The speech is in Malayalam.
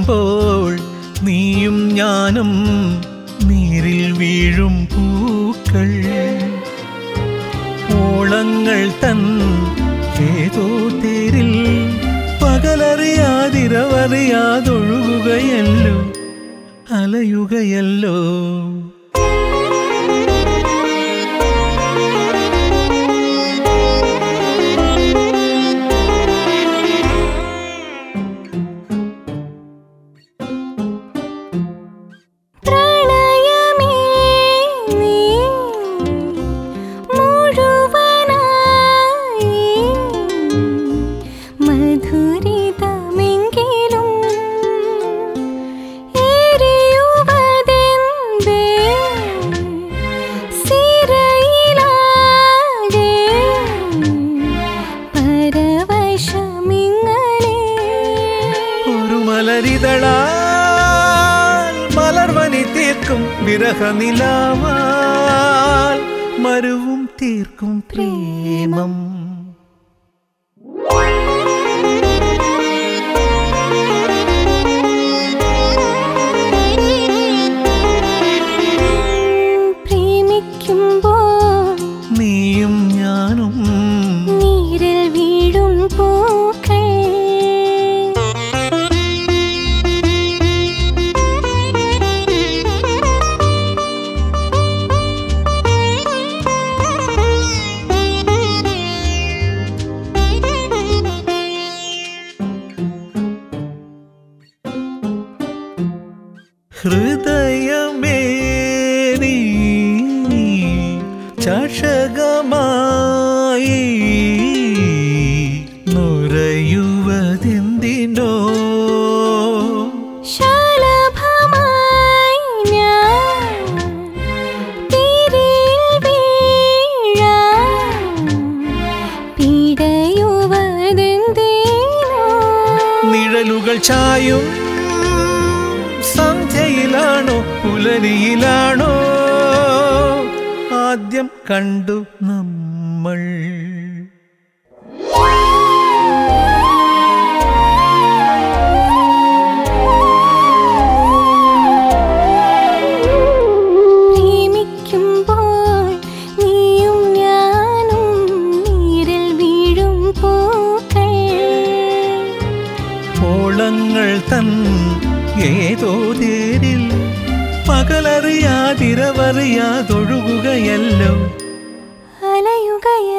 പ്രണയിക്കുമ്പോൾ നീയും ഞാനും നീരിൽ വീഴും പൂക്കൾ ഓളങ്ങൾ തൻ ഏതോ തേരിൽ പകലറിയാതിരവറിയാതൊഴുകുകയല്ലോ അലയുകയല്ലോ പ്രണയമേ നീ മുഴുവനായി മധുരിതമെങ്കിലും എരിയുവതെന്തേ സിരയിലാകെ പരവശമിങ്ങനെ ഒരു മലരിതളാൽ മലർവനി തീർക്കും വിരഹനിലാവാൽ മരുവും തീർക്കും പ്രേമം പ്രേമിക്കുമ്പോൾ നീയും ഞാനും നീരിൽ വീഴും പൂക്കൾ ഹൃദയമേ നീ ചഷകമായി നുരയുവതെന്തിനോ ശലഭമായി ഞാൻ തിരിയിൽ വീഴാൻ പിടയുവതെന്തേനോ നിഴലുകൾ ചായും സന്ധ്യയിലാണോ പുലരിയിലാണോ ആദ്യം കണ്ടു നമ്മൾ പ്രേമിക്കുമ്പോൾ നീയും ഞാനും നീരിൽ വീഴും പൂക്കൾ ഓളങ്ങൾ തൻ ഏതോ തേരിൽ പകലറിയാതിരവറിയാതൊഴുകുകയല്ലോ അലയുകയ